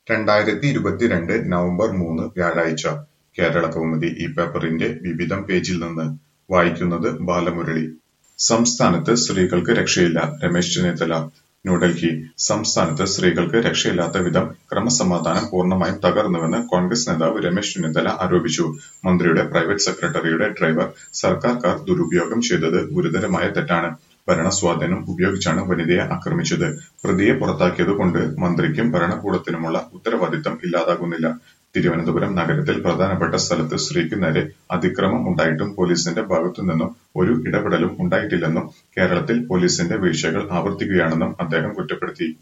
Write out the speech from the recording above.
രണ്ടായിരത്തി ഇരുപത്തിരണ്ട് നവംബർ മൂന്ന് വ്യാഴാഴ്ച കേരളകൗമുദി ഈ പേപ്പറിന്റെ വിവിധം പേജിൽ നിന്ന് വായിക്കുന്നത് ബാലമുരളി സംസ്ഥാനത്ത് സ്ത്രീകൾക്ക് രക്ഷയില്ല രമേശ് ചെന്നിത്തല ന്യൂഡൽഹി സംസ്ഥാനത്ത് സ്ത്രീകൾക്ക് രക്ഷയില്ലാത്ത വിധം ക്രമസമാധാനം പൂർണ്ണമായും തകർന്നുവെന്ന് കോൺഗ്രസ് നേതാവ് രമേശ് ചെന്നിത്തല ആരോപിച്ചു മന്ത്രിയുടെ പ്രൈവറ്റ് സെക്രട്ടറിയുടെ ഡ്രൈവർ സർക്കാർ കാർ ദുരുപയോഗം ചെയ്തത് ഗുരുതരമായ തെറ്റാണ് ഭരണസ്വാധീനം ഉപയോഗിച്ചാണ് വനിതയെ ആക്രമിച്ചത് പ്രതിയെ പുറത്താക്കിയതുകൊണ്ട് മന്ത്രിക്കും ഭരണകൂടത്തിനുമുള്ള ഉത്തരവാദിത്തം ഇല്ലാതാകുന്നില്ല തിരുവനന്തപുരം നഗരത്തിൽ പ്രധാനപ്പെട്ട സ്ഥലത്ത് സ്ത്രീക്ക് നേരെ അതിക്രമം ഉണ്ടായിട്ടും പോലീസിന്റെ ഭാഗത്തുനിന്നും ഒരു ഇടപെടലും ഉണ്ടായിട്ടില്ലെന്നും കേരളത്തിൽ പോലീസിന്റെ വീഴ്ചകൾ ആവർത്തിക്കുകയാണെന്നും അദ്ദേഹം കുറ്റപ്പെടുത്തി